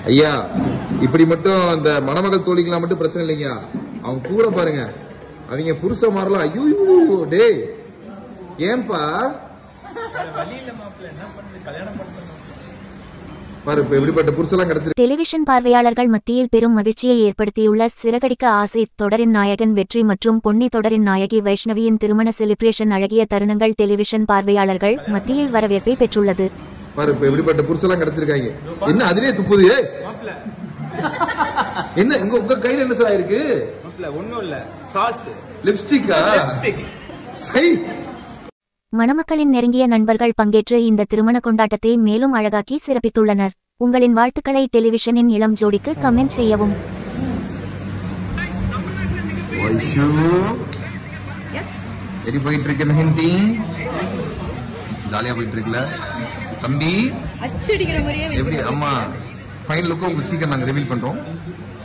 ஐயா இப்படி மட்டும் இந்த மணமகள் தோழிக்கெல்லாம் மட்டும் பிரச்சனை இல்லைங்க அவங்க கூட பாருங்க அவங்க புருஷ மாறலாம் ஐயோ டேய் ஏன்பா பாரு இப்ப எப்படிப்பட்ட புருஷெல்லாம் கிடைச்சிருக்கு டெலிவிஷன் பார்வையாளர்கள் மத்தியில் பெரும் மகிழ்ச்சியை ஏற்படுத்தியுள்ள சிறகடிக்க ஆசை தொடரின் நாயகன் வெற்றி மற்றும் பொன்னி தொடரின் நாயகி வைஷ்ணவியின் திருமண செலிப்ரேஷன் அழகிய தருணங்கள் டெலிவிஷன் பார்வையாளர்கள் மத்தியில் வரவேற்பை பெற்றுள்ளது பாரு இப்ப எப்படிப்பட்ட புருஷெல்லாம் கிடைச்சிருக்காங்க என்ன அதிலே துப்புது ஏய்? என்ன உங்க உங்க கையில என்ன சார் இருக்கு மாப்பிள்ள ஒண்ணும் இல்ல சாஸ் லிப்ஸ்டிக்கா சை மணமக்களின் நெருங்கிய நண்பர்கள் பங்கேற்று இந்த திருமண கொண்டாட்டத்தை மேலும் அழகாக்கி சிறப்பித்துள்ளனர் உங்களின் வாழ்த்துக்களை டெலிவிஷனின் இளம் ஜோடிக்கு கமெண்ட் செய்யவும் வைஷு எப்படி போயிட்டு இருக்கு மெஹந்தி ஜாலியா போயிட்டு இருக்குல்ல தம்பி அச்சடிக்கிற மாதிரியே எப்படி அம்மா ஃபைனல் லுக்கும் உங்களுக்கு சீக்கிரம் நாங்க ரிவீல் பண்றோம்